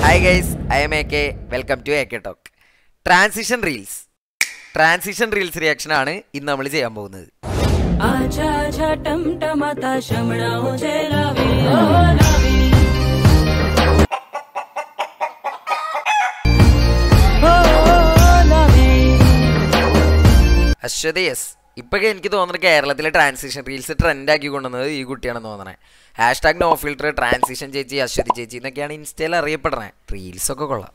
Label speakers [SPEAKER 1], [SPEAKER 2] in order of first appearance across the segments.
[SPEAKER 1] Hi guys I am A K welcome to A K talk transition reels transition reels reaction ആണ് ഇന്ന് നമ്മൾ ചെയ്യാൻ പോകുന്നത്
[SPEAKER 2] आछा आछा टमटमाता शमणा मुझे लावी ओ लावी ओ लावी
[SPEAKER 1] അശ്വതി യെസ് ഇപ്പൊക്കെ എനിക്ക് തോന്നുന്നത് കേരളത്തിലെ ട്രാൻസിഷൻ റീൽസ് ട്രെൻഡ് ആക്കി കൊണ്ടുവന്നത് ഈ കുട്ടിയാണെന്ന് തോന്നണേ hashtag no filter transition ചേച്ചി അശ്വതി ചേച്ചി എന്നൊക്കെയാണ് ഇൻസ്റ്റയിൽ അറിയപ്പെടുന്നത് റീൽസ് ഒക്കെ കൊള്ളാം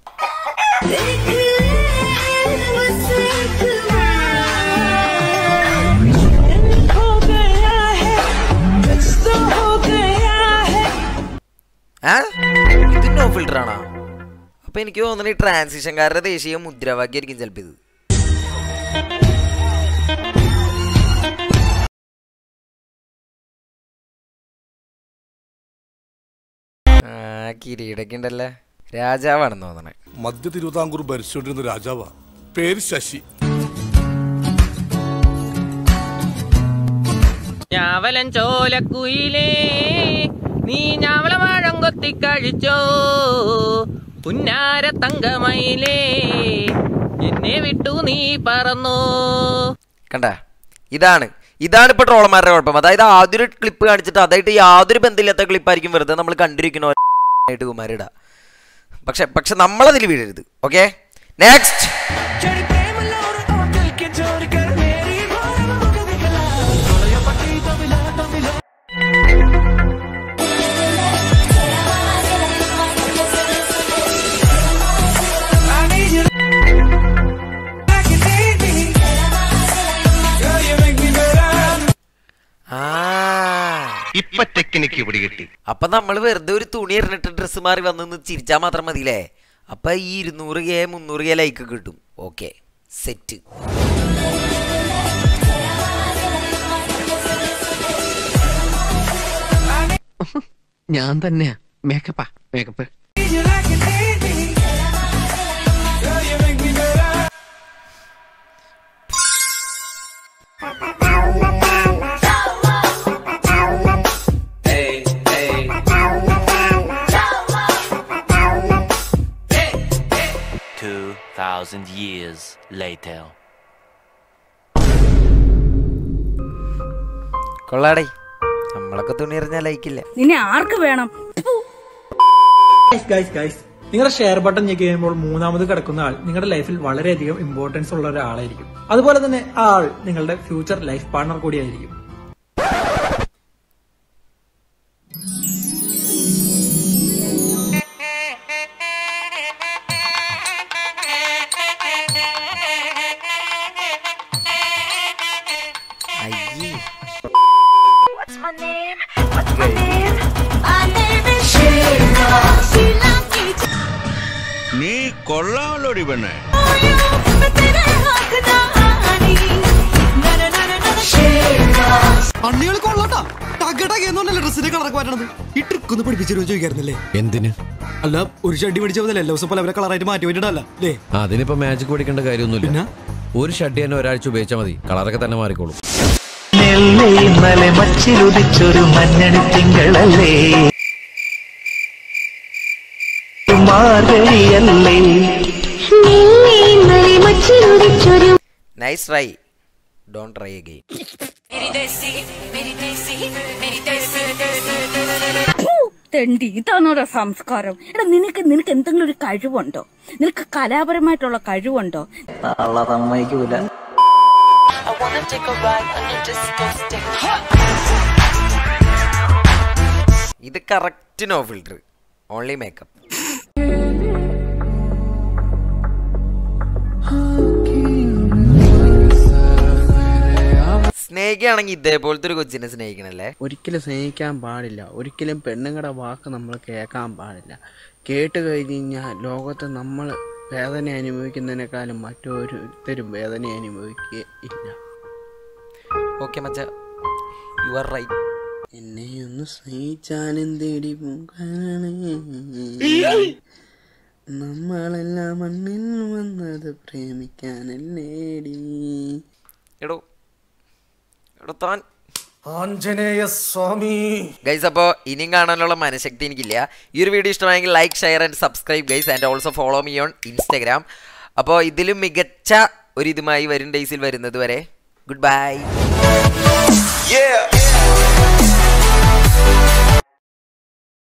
[SPEAKER 2] हो गया है कुछ तो हो गया है
[SPEAKER 1] ആ ഇത് നോ ഫിൽറ്റർ ആണോ അപ്പൊ എനിക്ക് തോന്നുന്നത് ഈ ട്രാൻസിഷൻകാരുടെ ദേശീയ മുദ്രാവാക്യമായിരിക്കും ചിലപ്പോൾ ഇത് ആ കിരീടൊക്കെ ഉണ്ടല്ലേ രാജാവാണെന്ന് തോന്നണേ
[SPEAKER 3] മധ്യ തിരുവിതാംകൂർ ഭരിച്ചുകൊണ്ടിരുന്ന രാജാവാ പേര് ശശി
[SPEAKER 4] ഞാവലൻ ചോലക്കുയിലേ നീ ഞാവളവാഴം കൊത്തിക്കഴിച്ചോ പുന്നാര തങ്കമയിലേ എന്നെ വിട്ടു നീ പറന്നോ
[SPEAKER 1] കണ്ട ഇതാണ് ഇതാണ് ഇപ്പൊ ട്രോളന്മാരുടെ കുഴപ്പം അതായത് ആദ്യം ഒരു ക്ലിപ്പ് കാണിച്ചിട്ട് അതായിട്ട് യാതൊരു ബന്ധമില്ലാത്ത ക്ലിപ്പായിരിക്കും വെറുതെ നമ്മൾ കണ്ടിരിക്കുന്ന ആയിട്ട് കുമാരിട പക്ഷെ പക്ഷെ നമ്മളതിൽ വീഴരുത് ഓക്കെ നെക്സ്റ്റ് ആ
[SPEAKER 5] ഇപ്പൊ ടെക്നിക്ക് പിടികിട്ടി
[SPEAKER 1] അപ്പൊ നമ്മൾ വെറുതെ ഒരു തുണി എറിഞ്ഞിട്ട് ഡ്രസ്സ് മാറി വന്ന് ചിരിച്ചാൽ മാത്രം മതിയില്ലേ അപ്പൊ ഈ ഇരുന്നൂറ് കെ മുന്നൂറ് കെ ലൈക്ക് കിട്ടും ഓക്കെ സെറ്റ്
[SPEAKER 6] ഞാൻ തന്നെയാ മേക്കപ്പാ makeup
[SPEAKER 7] Two thousand years later.
[SPEAKER 1] കൊള്ളാടേ നമ്മളൊക്കെ തുണി എറിഞ്ഞാൽ ലൈക്കില്ല
[SPEAKER 2] നിന്നെ ആർക്ക് വേണം
[SPEAKER 8] ഗൈസ് ഗൈസ് നിങ്ങളുടെ ഷെയർ ബട്ടൺ ഞെക്കി കഴിയുമ്പോൾ മൂന്നാമത് കിടക്കുന്ന ആൾ നിങ്ങളുടെ ലൈഫിൽ വളരെയധികം ഇമ്പോർട്ടൻസ് ഉള്ള ഒരാളായിരിക്കും അതുപോലെ തന്നെ ആ ആൾ നിങ്ങളുടെ ഫ്യൂച്ചർ ലൈഫ് പാർട്ണർ കൂടിയായിരിക്കും
[SPEAKER 1] അയ്യേ
[SPEAKER 5] നീ കൊള്ളാമല്ലോടി പെണ്ണേ
[SPEAKER 9] അണ്ണികൾ കൊള്ളട്ടാ ടകടകെന്നല്ലേ ഡ്രസ്സിന്റെ കളറൊക്കെ മാറ്റണത് ഈ ട്രിക്ക് ഒന്ന് പഠിപ്പിച്ചു ചോദിക്കായിരുന്നല്ലേ
[SPEAKER 6] എന്തിന്
[SPEAKER 9] അല്ല ഒരു ഷഡ്ഡി പഠിച്ച പോലെ എല്ലാ ദിവസം പോലെ അവരെ കളറായിട്ട് മാറ്റി പറ്റിട്ടല്ല അല്ലേ
[SPEAKER 6] അതിനിപ്പോ മാജിക് പഠിക്കേണ്ട കാര്യമൊന്നുമില്ല
[SPEAKER 9] പിന്നെ?
[SPEAKER 6] ഒരു ഷഡ്ഡി തന്നെ ഒരാഴ്ച ഉപയോഗിച്ചാൽ മതി കളറൊക്കെ തന്നെ മാറിക്കോളും
[SPEAKER 10] നെല്ലെ ഇന്നലെ മച്ചിലുദിച്ചൊരു മഞ്ഞണി തിങ്കളല്ലേ മാർഗഴിയല്ലേ
[SPEAKER 1] nice try don't try again
[SPEAKER 2] തെണ്ടി ഇതാണോടാ സംസ്കാരം എടാ നിനക്ക് നിനക്ക് എന്തെങ്കിലും ഒരു കഴിവുണ്ടോ നിനക്ക് കലാപരമായിട്ടുള്ള കഴിവുണ്ടോ
[SPEAKER 10] സമ്മതിക്കൂല
[SPEAKER 1] ഇത് correct no filter only makeup സ്നേഹിക്കുകയാണെങ്കിൽ ഇതേപോലത്തെ ഒരു കൊച്ചിനെ സ്നേഹിക്കണല്ലേ
[SPEAKER 11] ഒരിക്കലും സ്നേഹിക്കാൻ പാടില്ല ഒരിക്കലും പെണ്ണുങ്ങളുടെ വാക്ക് നമ്മൾ കേൾക്കാൻ പാടില്ല കേട്ട് കഴിഞ്ഞ് കഴിഞ്ഞാൽ ലോകത്ത് നമ്മൾ വേദന അനുഭവിക്കുന്നതിനേക്കാളും മറ്റൊരുത്തരും വേദന അനുഭവിക്കുകയില്ല
[SPEAKER 1] ഓക്കെ മച്ച യു ആർ റൈറ്റ്
[SPEAKER 11] എന്നെ ഒന്ന് സ്നേഹിച്ചാലും തേടി പോകാനാണ് നമ്മളെല്ലാം മണ്ണിൽ വന്നത് പ്രേമിക്കാനല്ലേടി
[SPEAKER 1] എടോ എടോ താൻ
[SPEAKER 9] ആഞ്ജനേയ സ്വാമി
[SPEAKER 1] ഗൈസ് അപ്പോൾ ഇനിയും കാണാനുള്ള മനഃശക്തി എനിക്കില്ല ഈ ഒരു വീഡിയോ ഇഷ്ടമായെങ്കിൽ like share and subscribe guys and also follow me on Instagram അപ്പോൾ ഇതിലും മികച്ച ഒരു ഇതുമായി വരും ഡേയ്സിൽ വരുന്നത് വരെ ഗുഡ് ബൈ
[SPEAKER 5] Yeah.